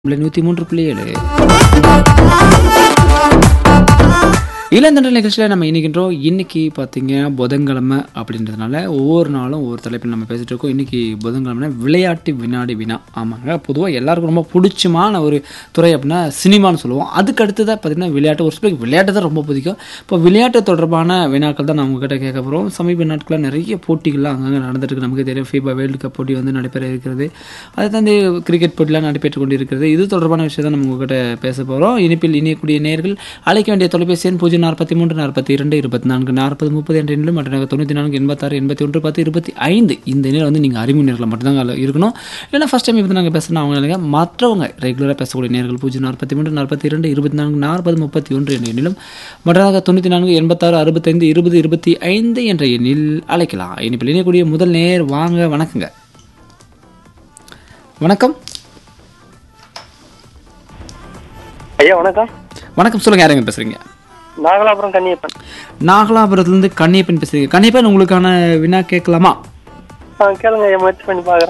நூற்றி மூன்று புள்ளி ஏழு இளந்தண்டல் நிகழ்ச்சியில் நம்ம இணைக்கின்றோம் இன்னைக்கு பார்த்தீங்கன்னா புதன்கிழமை அப்படின்றதுனால ஒவ்வொரு நாளும் ஒவ்வொரு தலைப்பில் நம்ம பேசிட்டு இருக்கோம் இன்னைக்கு புதன்கிழமை விளையாட்டு வினாடி வினா ஆமாங்க பொதுவாக எல்லாருக்கும் ரொம்ப பிடிச்சமான ஒரு துறை அப்படின்னா சினிமான்னு சொல்லுவோம் அதுக்கு அடுத்ததாக பார்த்தீங்கன்னா விளையாட்டு ஒரு சிலருக்கு விளையாட்டு தான் ரொம்ப பிடிக்கும் இப்போ விளையாட்டு தொடர்பான வினாக்கள் தான் நான் உங்ககிட்ட கேட்க போகிறோம் சமீப நாட்களில் நிறைய போட்டிகள்லாம் அங்கங்கே நடந்துட்டு இருக்கு நமக்கு தெரியும் ஃபீபா வேர்ல்டு கப் போட்டி வந்து நடைபெற இருக்கிறது அதை தாண்டி கிரிக்கெட் போட்டிலாம் நடைபெற்று கொண்டு இருக்கிறது இது தொடர்பான விஷயம் தான் நம்ம உங்ககிட்ட பேச போகிறோம் இனிப்பில் இணையக்கூடிய நேர்கள் அழைக்க வேண்டிய தொலைபேசி எண் பூஜ்ஜியம் நாற்பத்தி மூன்று நாற்பத்தி இரண்டு இருபத்தி நான்கு நாற்பது முப்பது என்ற எண்ணிலும் மற்ற தொண்ணூற்றி நான்கு எண்பத்தாறு எண்பத்தி ஒன்று பத்து இருபத்தி ஐந்து இந்த எண்ணில் வந்து நீங்கள் அறிமுக நேர்களை மட்டும்தான் அதுல இருக்கணும் இல்லைன்னா ஃபஸ்ட் டைம் இப்போ நாங்கள் பேசணும் அவங்க நினைக்க மற்றவங்க ரெகுலராக பேசக்கூடிய நேர்கள் பூஜ்ஜியம் நாற்பத்தி மூன்று நாற்பத்தி இரண்டு இருபத்தி நான்கு நாற்பது முப்பத்தி ஒன்று என்ற எண்ணிலும் மற்றதாக தொண்ணூற்றி நான்கு எண்பத்தாறு அறுபத்தைந்து இருபது இருபத்தி ஐந்து என்ற எண்ணில் அழைக்கலாம் இனிப்பில் இணையக்கூடிய முதல் நேர் வாங்க வணக்கங்க வணக்கம் ஐயா வணக்கம் வணக்கம் சொல்லுங்க யாருங்க பேசுறீங்க நாகலாபுரம் கன்னியப்பன் நாகலாபுரத்துலேருந்து கன்னியப்பன் பேசுறீங்க கன்னியப்பன் உங்களுக்கான வினா கேட்கலாமா ஆ கேளுங்க ஐயா முயற்சி பண்ணி பார்க்குறேன்